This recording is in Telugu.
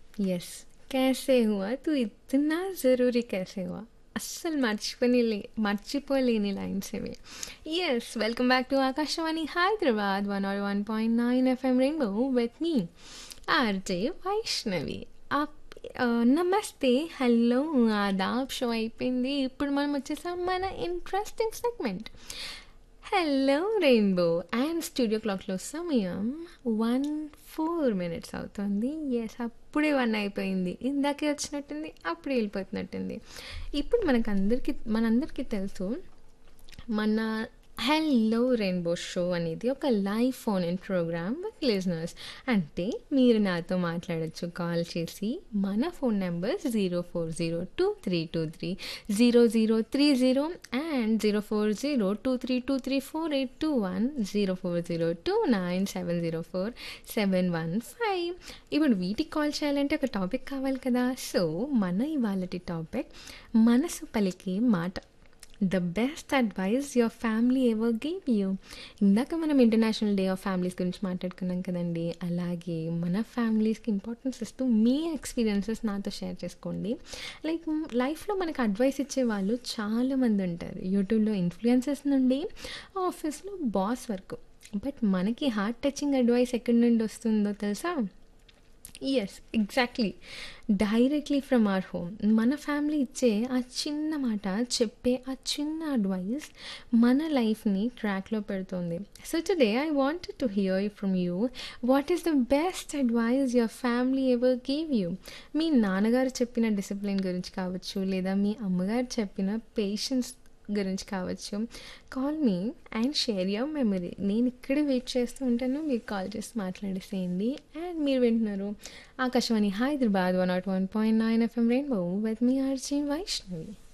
यस कैसे हुआ तू इतना ज़रूरी कैसे हुआ అస్సలు మర్చిపోని మర్చిపోలేని లైన్స్ ఇవి yes welcome back to Akashvani Hyderabad one R one point nine FM rainbow with me RJ Vaishnavi అప్ ఆ, నమస్తే హలో ఆదాబ్ షో అయిపోయింది ఇప్పుడు మనం వచ్చేసాం మన interesting segment hello rainbow and studio క్లాక్లో సమయం వన్ ఫోర్ మినిట్స్ అవుతుంది ఎస్ అప్పుడే వన్ అయిపోయింది ఇందాకే వచ్చినట్టుంది అప్పుడే వెళ్ళిపోతున్నట్టుంది ఇప్పుడు మనకు అందరికీ మనందరికీ తెలుసు మన హెల్లో రెయిన్బో షో అనేది ఒక live phone in programme with listeners అంటే మీరు నాతో మాట్లాడచ్చు కాల్ చేసి మన phone number zero four zero two three two three zero zero three zero and zero four zero two three two three four eight two one zero four zero two nine seven zero four seven one five ఇప్పుడు వీటికి కాల్ చేయాలంటే ఒక టాపిక్ కావాలి కదా సో మన ఇవాళ టాపిక్ మనసు పలికే మాట the best advice your family ever give you ఇందాక మనం ఇంటర్నేషనల్ డే ఆఫ్ ఫ్యామిలీస్ గురించి మాట్లాడుకున్నాం కదండి అలాగే మన ఫ్యామిలీస్కి ఇంపార్టెన్స్ ఇస్తూ మీ ఎక్స్పీరియన్సెస్ నాతో షేర్ చేసుకోండి లైక్ లైఫ్లో మనకు అడ్వైస్ ఇచ్చే వాళ్ళు చాలామంది ఉంటారు యూట్యూబ్లో ఇన్ఫ్లుయెన్సెస్ నుండి ఆఫీస్లో బాస్ వరకు బట్ మనకి హార్ట్ టచింగ్ అడ్వైస్ ఎక్కడి నుండి వస్తుందో తెలుసా yes exactly directly from our home మన ఫ్యామిలీ ఇచ్చే ఆ చిన్న మాట చెప్పే ఆ చిన్న అడ్వైస్ మన లైఫ్ని ట్రాక్లో పెడుతుంది so today I want to hear from you what is the best advice your family ever give you మీ నాన్నగారు చెప్పిన డిసిప్లిన్ గురించి కావచ్చు లేదా మీ అమ్మగారు చెప్పిన పేషెన్స్ గురించి కావచ్చు call me and share your memory నేను ఇక్కడే వెయిట్ చేస్తూ ఉంటాను మీరు కాల్ చేసి మాట్లాడేసేయండి అండ్ మీరు వింటున్నారు Akashvani Hyderabad one nought one point nine FM rainbow with me RJ Vaishnavi